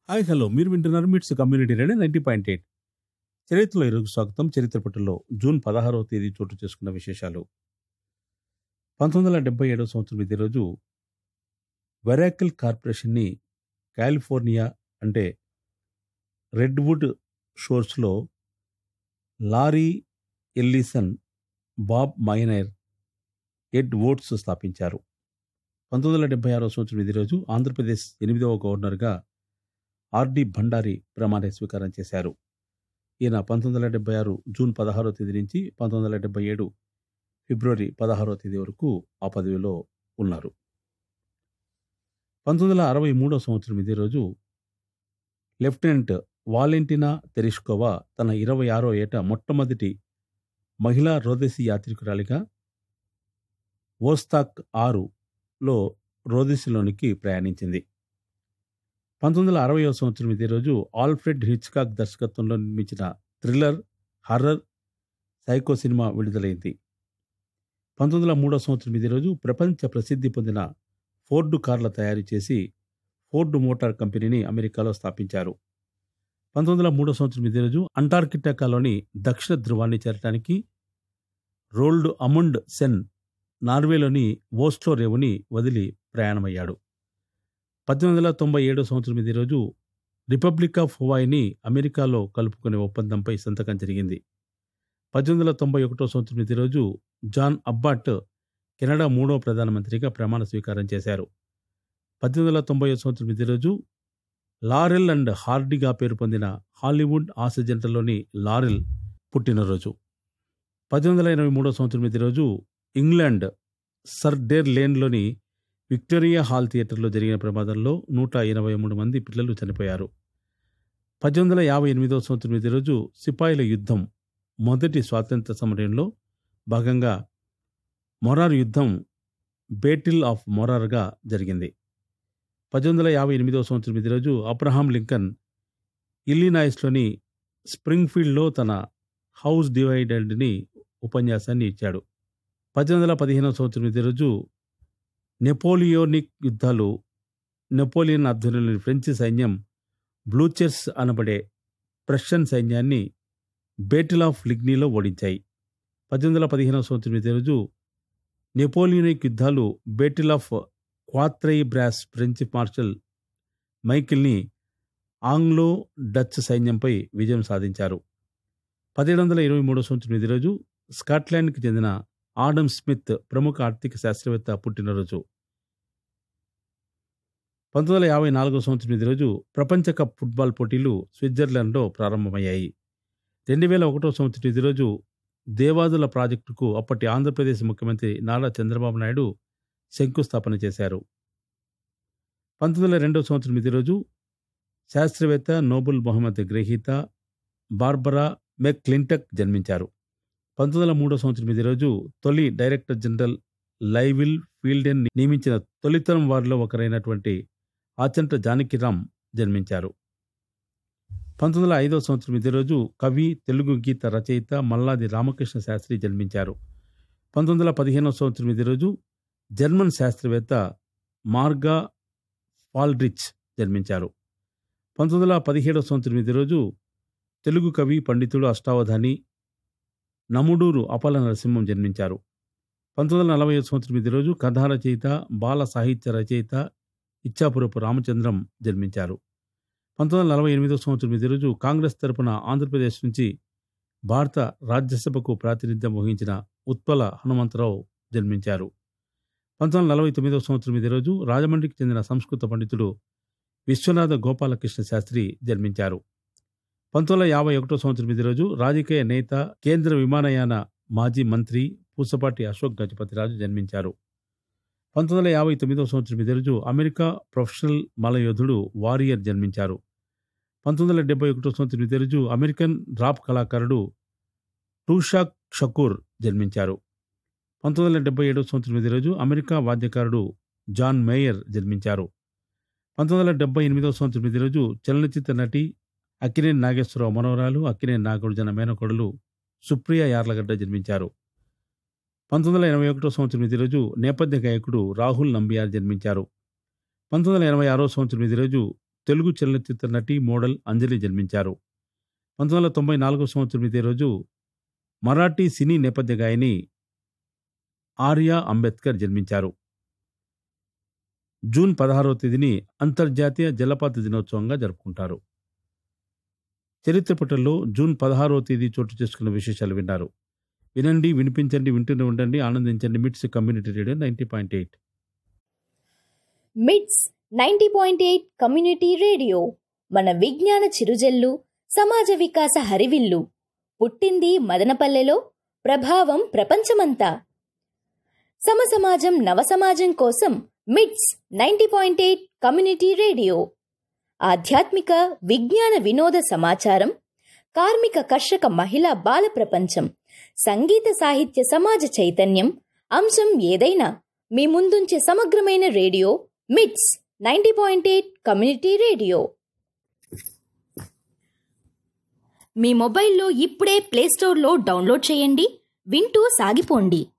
hi hello మీరు వింటున్నారు MITS community radio ninety point eight చరిత్రలో ఈరోజు స్వాగతం చరిత్ర పట్టులో జూన్ పదహారవ తేదీ చోటు చేసుకున్న విశేషాలు పంతొమ్మిది వందల డెబ్బై ఏడవ సంవత్సరం ఇదే రోజు వెరాకిల్ కార్పొరేషన్ని కాలిఫోర్నియా అంటే రెడ్వుడ్ షోర్స్లో Larry Ellison Bob Miner Ed Oates స్థాపించారు పంతొమ్మిది వందల డెబ్బై ఆరవ సంవత్సరం ఇదే రోజు ఆంధ్రప్రదేశ్ ఎనిమిదవ గవర్నర్గా ఆర్డి భండారి ప్రమాణ స్వీకారం చేశారు ఈయన పంతొమ్మిది వందల డెబ్బై ఆరు జూన్ పదహారో తేదీ నుంచి పంతొమ్మిది వందల డెబ్బై ఏడు ఫిబ్రవరి పదహారో తేదీ వరకు ఆ పదవిలో ఉన్నారు పంతొమ్మిది వందల అరవై మూడో సంవత్సరం ఇదే రోజు లెఫ్టినెంట్ వాలెంటినా తెరిష్కోవా తన ఇరవై ఆరో ఏట మొట్టమొదటి మహిళా రోదసి యాత్రికురాలిగా వోస్తాక్ ఆరులో రోదసిలోనికి ప్రయాణించింది పంతొమ్మిది వందల అరవై సంవత్సరం ఇదే రోజు ఆల్ఫ్రెడ్ హిచ్కాక్ దర్శకత్వంలో నిర్మించిన థ్రిల్లర్ హర్రర్ సైకో సినిమా విడుదలైంది పంతొమ్మిది వందల మూడో సంవత్సరం ఇదే రోజు ప్రపంచ ప్రసిద్ధి పొందిన ఫోర్డు కార్ల తయారు చేసి ఫోర్డు మోటార్ కంపెనీని అమెరికాలో స్థాపించారు పంతొమ్మిది వందల మూడో సంవత్సరం ఇదే రోజు అంటార్కిటికాలోని దక్షిణ ధృవాన్ని చేరటానికి రోల్డ్ అముండ్ సెన్ నార్వేలోని ఓస్లో రేవుని వదిలి ప్రయాణమయ్యాడు పద్దెనిమిది వందల తొంభై ఏడో సంవత్సరం ఇదే రోజు రిపబ్లిక్ ఆఫ్ హువాయిని అమెరికాలో కలుపుకునే ఒప్పందంపై సంతకం జరిగింది పద్దెనిమిది వందల తొంభై ఒకటో సంవత్సరం ఇదే రోజు జాన్ అబ్బాట్ కెనడా మూడో ప్రధానమంత్రిగా ప్రమాణ స్వీకారం చేశారు పద్దెనిమిది వందల తొంభై సంవత్సరం ఇదే రోజు లారెల్ అండ్ హార్డీగా పేరు పొందిన హాలీవుడ్ ఆసజంటలోని లారెల్ పుట్టినరోజు పద్దెనిమిది వందల ఎనభై మూడో సంవత్సరం ఇదే రోజు ఇంగ్లాండ్ సర్డేర్ లేన్లోని విక్టోరియా హాల్ థియేటర్లో జరిగిన ప్రమాదంలో నూట ఎనభై మూడు మంది పిల్లలు చనిపోయారు పద్దెనిమిది వందల యాభై ఎనిమిదవ సంవత్సరం ఇదే రోజు సిపాయిల యుద్ధం మొదటి స్వాతంత్ర సమరంలో భాగంగా మొరార్ యుద్ధం బేటిల్ ఆఫ్ మొరార్గా జరిగింది పద్దెనిమిది వందల యాభై ఎనిమిదవ సంవత్సరం ఇదే రోజు అబ్రహాం లింకన్ ఇల్లినాయిస్లోని స్ప్రింగ్ఫీల్డ్లో తన హౌస్ డివైడెడ్ని ఉపన్యాసాన్ని ఇచ్చాడు పద్దెనిమిది వందల పదిహేనవ సంవత్సరం ఇదే రోజు నెపోలియోనిక్ యుద్ధాలు నెపోలియన్ ఆధ్వర్యంలోని ఫ్రెంచి సైన్యం బ్లూచెర్స్ అనబడే ప్రష్యన్ సైన్యాన్ని బేటిల్ ఆఫ్ లిగ్నీలో ఓడించాయి పద్దెనిమిది వందల పదిహేనవ సంవత్సరం ఇదే రోజు నెపోలియోనిక్ యుద్ధాలు battle of Quatre Bras French marshal మైకిల్ని ఆంగ్లో డచ్ సైన్యంపై విజయం సాధించారు పదిహేడు వందల ఇరవై మూడో సంవత్సరం ఇదే రోజు స్కాట్లాండ్కి చెందిన ఆడమ్ స్మిత్ ప్రముఖ ఆర్థిక శాస్త్రవేత్త పుట్టినరోజు పంతొమ్మిది వందల యాభై నాలుగో సంవత్సరం ఇదే రోజు ప్రపంచ కప్ ఫుట్బాల్ పోటీలు స్విట్జర్లాండ్లో ప్రారంభమయ్యాయి రెండు వేల ఒకటో సంవత్సరం ఇదే రోజు దేవాదుల ప్రాజెక్టుకు అప్పటి ఆంధ్రప్రదేశ్ ముఖ్యమంత్రి నారా చంద్రబాబు నాయుడు శంకుస్థాపన చేశారు పంతొమ్మిది వందల రెండవ సంవత్సరం ఇదే రోజు శాస్త్రవేత్త నోబుల్ బహుమతి గ్రహీత బార్బరా మెక్ క్లింటక్ జన్మించారు పంతొమ్మిది వందల మూడో సంవత్సరం ఇదే రోజు తొలి డైరెక్టర్ జనరల్ లైవిల్ ఫీల్డెన్ నియమించిన తొలితరం వారిలో ఒకరైనటువంటి ఆచంట జానకిరామ్ జన్మించారు పంతొమ్మిది వందల ఐదో సంవత్సరం ఇదే రోజు కవి తెలుగు గీత రచయిత మల్లాది రామకృష్ణ శాస్త్రి జన్మించారు పంతొమ్మిది వందల పదిహేనవ సంవత్సరం ఇదే రోజు జర్మన్ శాస్త్రవేత్త మార్గా ఫాల్డ్రిచ్ జన్మించారు పంతొమ్మిది వందల పదిహేడవ సంవత్సరం ఇదే రోజు తెలుగు కవి పండితుడు అష్టావధాని నముడూరు అపల నరసింహం జన్మించారు పంతొమ్మిది వందల నలభై సంవత్సరం ఇదే రోజు కథా రచయిత బాల సాహిత్య రచయిత ఇచ్చాపురపు రామచంద్రం జన్మించారు పంతొమ్మిది వందల నలభై ఎనిమిదో సంవత్సరం ఇదే రోజు కాంగ్రెస్ తరపున ఆంధ్రప్రదేశ్ నుంచి భారత రాజ్యసభకు ప్రాతినిధ్యం వహించిన ఉత్పల హనుమంతరావు జన్మించారు పంతొమ్మిది వందల నలభై తొమ్మిదవ సంవత్సరం ఇదే రోజు రాజమండ్రికి చెందిన సంస్కృత పండితుడు విశ్వనాథ గోపాలకృష్ణ శాస్త్రి జన్మించారు పంతొమ్మిది వందల యాభై ఒకటో సంవత్సరం ఇదే రోజు రాజకీయ నేత కేంద్ర విమానయాన మాజీ మంత్రి పూసపాటి అశోక్ గజపతిరాజు జన్మించారు పంతొమ్మిది వందల యాభై తొమ్మిదవ సంవత్సరం ఇదే రోజు అమెరికా ప్రొఫెషనల్ మలయోధుడు వారియర్ జన్మించారు పంతొమ్మిది వందల డెబ్బై ఒకటో సంవత్సరం ఇదే రోజు అమెరికన్ రాప్ కళాకారుడు టూషాక్ షకూర్ జన్మించారు పంతొమ్మిది వందల డెబ్బై ఏడవ సంవత్సరం ఇదే రోజు అమెరికా వాద్యకారుడు జాన్ మేయర్ జన్మించారు పంతొమ్మిది వందల డెబ్బై ఎనిమిదవ సంవత్సరం ఇదే రోజు చలనచిత్ర నటి అక్కినేని నాగేశ్వరరావు మనవరాలు అక్కినేని నాగార్జున మేనకోడలు సుప్రియ యార్లగడ్డ జన్మించారు పంతొమ్మిది వందల ఎనభై ఒకటో సంవత్సరం ఇదే రోజు నేపథ్య గాయకుడు రాహుల్ నంబియార్ జన్మించారు పంతొమ్మిది వందల ఎనభై ఆరో సంవత్సరం ఇదే రోజు తెలుగు చలనచిత్ర నటి మోడల్ అంజలి జన్మించారు పంతొమ్మిది వందల తొంభై నాలుగో సంవత్సరం ఇదే రోజు మరాఠీ సినీ నేపథ్య గాయని ఆర్యా అంబేద్కర్ జన్మించారు జూన్ పదహారవ తేదీని అంతర్జాతీయ జలపాత దినోత్సవంగా జరుపుకుంటారు చరిత్ర పుటల్లో జూన్ పదహారవ తేదీ చోటు చేసుకున్న విశేషాలు విన్నారు వినండి వినిపించండి వింటూనే ఉండండి ఆనందించండి MITS community radio ninety point eight MITS ninety point eight community radio మన విజ్ఞాన చిరుజల్లు సమాజ వికాస హరివిల్లు పుట్టింది మదనపల్లెలో ప్రభావం ప్రపంచమంతా సమసమాజం నవసమాజం కోసం MITS ninety point eight community radio ఆధ్యాత్మిక విజ్ఞాన వినోద సమాచారం కార్మిక కర్షక మహిళా బాల ప్రపంచం సంగీత సాహిత్య సమాజ చైతన్యం అంశం ఏదైనా మీ ముందుంచే సమగ్రమైన radio MITS ninety point eight community radio మీ మొబైల్లో ఇప్పుడే ప్లేస్టోర్లో డౌన్లోడ్ చేయండి వింటూ సాగిపోండి